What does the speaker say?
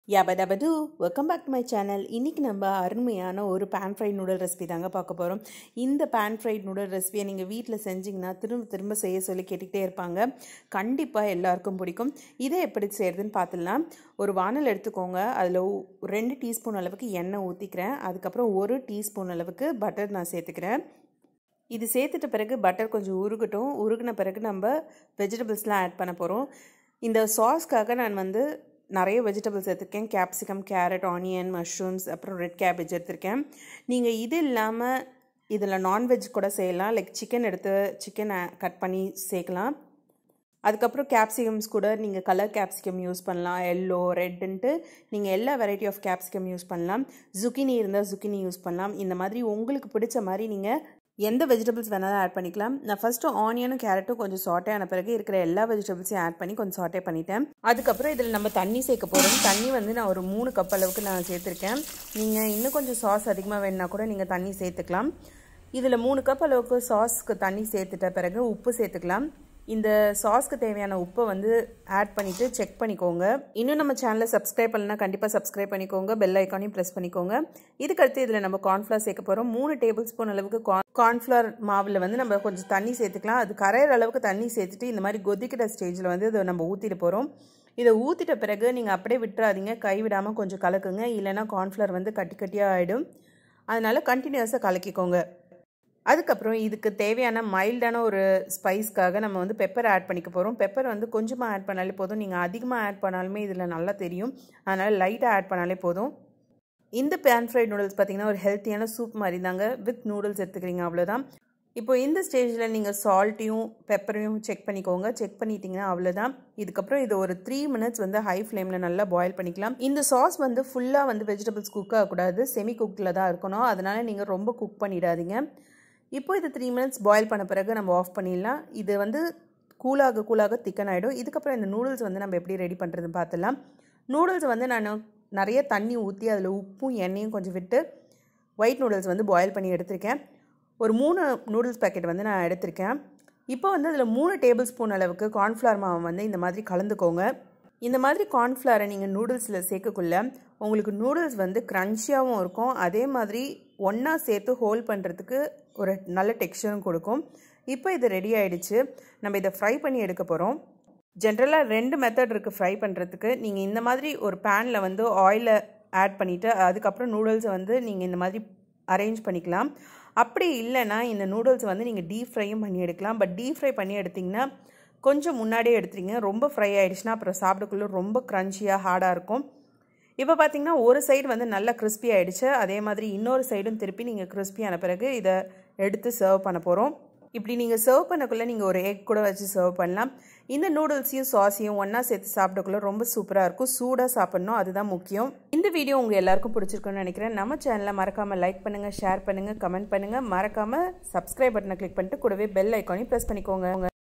யாபதபது welcome back to my channel இன்றைக்கி நம்ம அருமையான ஒரு பேன் ஃப்ரைட் நூடல் ரெசிபி தாங்க பார்க்க போகிறோம் இந்த பேன் ஃப்ரைட் நூடல் ரெசிபியை நீங்கள் வீட்டில் செஞ்சிங்கன்னா திரும்ப திரும்ப செய்ய சொல்லி கேட்டுக்கிட்டே இருப்பாங்க கண்டிப்பாக எல்லாருக்கும் பிடிக்கும் இதை எப்படி செய்கிறதுன்னு பார்த்துடலாம் ஒரு வானல் எடுத்துக்கோங்க அதில் ரெண்டு டீஸ்பூன் அளவுக்கு எண்ணெய் ஊற்றிக்கிறேன் அதுக்கப்புறம் ஒரு டீஸ்பூன் அளவுக்கு பட்டர் நான் சேர்த்துக்கிறேன் இது சேர்த்துட்ட பிறகு பட்டர் கொஞ்சம் உருகட்டும் உருகின பிறகு நம்ம வெஜிடபிள்ஸ்லாம் ஆட் பண்ண போகிறோம் இந்த சாஸ்க்காக நான் வந்து நிறைய வெஜிடபிள்ஸ் எடுத்திருக்கேன் கேப்சிகம் கேரட் ஆனியன் மஷ்ரூம்ஸ் அப்புறம் ரெட் கேபேஜ் எடுத்திருக்கேன் நீங்கள் இது இல்லாமல் இதில் நான்வெஜ் கூட செய்யலாம் லைக் சிக்கன் எடுத்து சிக்கன் கட் பண்ணி சேர்க்கலாம் அதுக்கப்புறம் கேப்சிகம்ஸ் கூட நீங்கள் கலர் கேப்சிகம் யூஸ் பண்ணலாம் எல்லோ ரெட்டுன்ட்டு நீங்கள் எல்லா வெரைட்டி ஆஃப் கேப்சிகம் யூஸ் பண்ணலாம் ஜுக்கினி இருந்தால் ஜுக்கினி யூஸ் பண்ணலாம் இந்த மாதிரி உங்களுக்கு பிடிச்ச மாதிரி நீங்கள் எந்த வெஜிடபிள்ஸ் வேணாலும் ஆட் பண்ணிக்கலாம் நான் ஃபஸ்ட்டு ஆனியனும் கேரட்டும் கொஞ்சம் சாட்டே ஆன பிறகு இருக்கிற எல்லா வெஜிடபிள்ஸையும் ஆட் பண்ணி கொஞ்சம் சாட்டே பண்ணிட்டேன் அதுக்கப்புறம் இதில் நம்ம தண்ணி சேர்க்க போகிறோம் தண்ணி வந்து நான் ஒரு மூணு கப் அளவுக்கு நான் சேர்த்துருக்கேன் நீங்கள் இன்னும் கொஞ்சம் சாஸ் அதிகமாக வேணுன்னா கூட நீங்கள் தண்ணி சேர்த்துக்கலாம் இதில் மூணு கப் அளவுக்கு சாஸ்க்கு தண்ணி சேர்த்துட்ட பிறகு உப்பு சேர்த்துக்கலாம் இந்த சாஸ்க்கு தேவையான உப்பை வந்து ஆட் பண்ணிவிட்டு செக் பண்ணிக்கோங்க இன்னும் நம்ம சேனலை சப்ஸ்கிரைப் பண்ணலாம் கண்டிப்பாக சப்ஸ்கிரைப் பண்ணிக்கோங்க பெல் ஐக்கானையும் ப்ரெஸ் பண்ணிக்கோங்க இதுக்கடுத்து இதில் நம்ம கார்ன்ஃப்ளவர் சேர்க்க போகிறோம் மூணு டேபிள் ஸ்பூன் அளவுக்கு கார்ன்ஃப்ளவர் மாவில் வந்து நம்ம கொஞ்சம் தண்ணி சேர்த்துக்கலாம் அது கரையிற அளவுக்கு தண்ணி சேர்த்துட்டு இந்த மாதிரி கொதிக்கிற ஸ்டேஜில் வந்து இதை நம்ம ஊற்றிட்டு போகிறோம் இதை ஊற்றிட்ட பிறகு நீங்கள் அப்படியே விட்டுறாதீங்க கைவிடாமல் கொஞ்சம் கலக்குங்க இல்லைனா கார்ன்ஃப்ளவர் வந்து கட்டி கட்டியாக ஆகிடும் அதனால் கண்டினியூஸாக கலக்கிக்கோங்க அதுக்கப்புறம் இதுக்கு தேவையான மைல்டான ஒரு ஸ்பைஸ்க்காக நம்ம வந்து பெப்பர் ஆட் பண்ணிக்க போகிறோம் பெப்பர் வந்து கொஞ்சமாக ஆட் பண்ணாலே போதும் நீங்கள் அதிகமாக ஆட் பண்ணாலுமே இதில் நல்லா தெரியும் அதனால் லைட்டாக ஆட் பண்ணாலே போதும் இந்த பேன் ஃப்ரைட் நூடுல்ஸ் பார்த்திங்கன்னா ஒரு ஹெல்த்தியான சூப் மாதிரி தாங்க வித் நூடுல்ஸ் எடுத்துக்கிறீங்க அவ்வளோதான் இப்போ இந்த ஸ்டேஜில் நீங்கள் சால்ட்டையும் பெப்பரையும் செக் பண்ணிக்கோங்க செக் பண்ணிட்டீங்கன்னா அவ்வளோதான் இதுக்கப்புறம் இது ஒரு த்ரீ மினிட்ஸ் வந்து ஹை ஃப்ளேமில் நல்லா பாயில் பண்ணிக்கலாம் இந்த சாஸ் வந்து ஃபுல்லாக வந்து வெஜிடபிள்ஸ் குக் ஆகக்கூடாது செமி குக்கில் தான் இருக்கணும் அதனால் நீங்கள் ரொம்ப குக் பண்ணிடாதீங்க இப்போ இது த்ரீ மினிட்ஸ் பாயில் பண்ண பிறகு நம்ம ஆஃப் பண்ணிடலாம் இது வந்து கூலாக கூலாக திக்கன் ஆகிடும் இதுக்கப்புறம் இந்த நூடுல்ஸ் வந்து நம்ம எப்படி ரெடி பண்ணுறதுன்னு பார்த்துலாம் நூடுல்ஸ் வந்து நான் நிறைய தண்ணி ஊற்றி அதில் உப்பும் எண்ணெயும் கொஞ்சம் விட்டு ஒயிட் நூடுல்ஸ் வந்து பாயில் பண்ணி எடுத்திருக்கேன் ஒரு மூணு நூடுல்ஸ் பேக்கெட் வந்து நான் எடுத்திருக்கேன் இப்போ வந்து அதில் மூணு டேபிள் ஸ்பூன் அளவுக்கு கார்ன்ஃப்ளவர் மாவு வந்து இந்த மாதிரி கலந்துக்கோங்க இந்த மாதிரி கார்ன்ஃப்ளவரை நீங்கள் நூடுல்ஸில் சேர்க்கக்குள்ள உங்களுக்கு நூடுல்ஸ் வந்து க்ரன்ச்சியாகவும் இருக்கும் அதே மாதிரி ஒன்றா சேர்த்து ஹோல் பண்ணுறதுக்கு ஒரு நல்ல டெக்ஸ்டரும் கொடுக்கும் இப்போ இது ரெடி ஆகிடுச்சு நம்ம இதை ஃப்ரை பண்ணி எடுக்க போகிறோம் ஜென்ரலாக ரெண்டு மெத்தட் இருக்குது ஃப்ரை பண்ணுறதுக்கு நீங்கள் இந்த மாதிரி ஒரு பேனில் வந்து ஆயிலை ஆட் பண்ணிவிட்டு அதுக்கப்புறம் நூடுல்ஸை வந்து நீங்கள் இந்த மாதிரி அரேஞ்ச் பண்ணிக்கலாம் அப்படி இல்லைன்னா இந்த நூடுல்ஸ் வந்து நீங்கள் டீப் ஃப்ரையும் பண்ணி எடுக்கலாம் பட் டீப் ஃப்ரை பண்ணி எடுத்திங்கன்னா கொஞ்சம் முன்னாடியே எடுத்துருங்க ரொம்ப ஃப்ரை ஆகிடுச்சுன்னா அப்புறம் சாப்பிடக்குள்ள ரொம்ப க்ரன்ச்சியாக ஹார்டாக இருக்கும் இப்போ பார்த்தீங்கன்னா ஒரு சைடு வந்து நல்லா கிறிஸ்பி ஆகிடுச்சு அதே மாதிரி இன்னொரு சைடும் திருப்பி நீங்கள் கிறிஸ்பியான பிறகு இதை எடுத்து சர்வ் பண்ண போகிறோம் இப்படி நீங்கள் சர்வ் பண்ணக்குள்ளே நீங்கள் ஒரு எக் கூட வச்சு சர்வ் பண்ணலாம் இந்த நூடுல்ஸையும் சாஸையும் ஒன்றா சேர்த்து சாப்பிடக்குள்ள ரொம்ப சூப்பராக இருக்கும் சூடாக சாப்பிட்ணும் அதுதான் முக்கியம் இந்த வீடியோ உங்கள் எல்லாருக்கும் பிடிச்சிருக்குன்னு நினைக்கிறேன் நம்ம சேனலை மறக்காமல் லைக் பண்ணுங்கள் ஷேர் பண்ணுங்கள் கமெண்ட் பண்ணுங்கள் மறக்காமல் சப்ஸ்கிரைப் பட்டனை கிளிக் பண்ணிட்டு கூடவே பெல் ஐக்கானையும் ப்ரெஸ் பண்ணிக்கோங்க